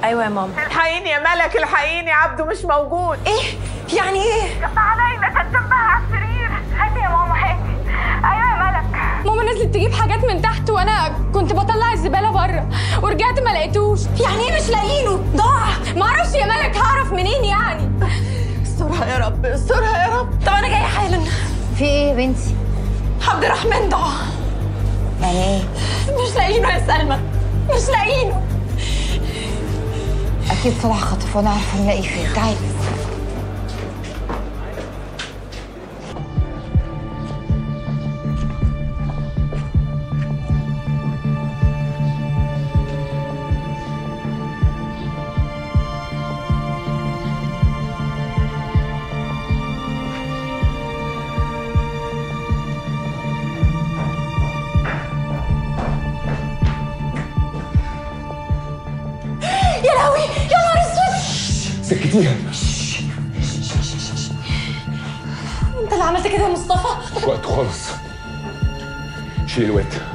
ايوه يا ماما الحقيني يا ملك الحقيني عبده مش موجود ايه يعني ايه تعالي كانت جنبها على السرير هاتي يا ماما هاتي ايوه يا ملك ماما نزلت تجيب حاجات من تحت وانا كنت بطلع الزباله بره ورجعت ما لقيتوش يعني ايه مش لاقيينه ضاع ما اعرفش يا ملك هعرف منين يعني استرها يا رب استرها يا رب طب انا جايه حالا في ايه يا بنتي؟ عبد الرحمن ضاع يعني ايه؟ مش لاقيينه يا سلمى مش لاقيينه اكيد طلع خطف وانا عارفه نلاقيه فين تعالي يا لهوي يا نهار اسود سكتيها انت اللي عملت كده يا مصطفى مش وقت خالص شيل الواد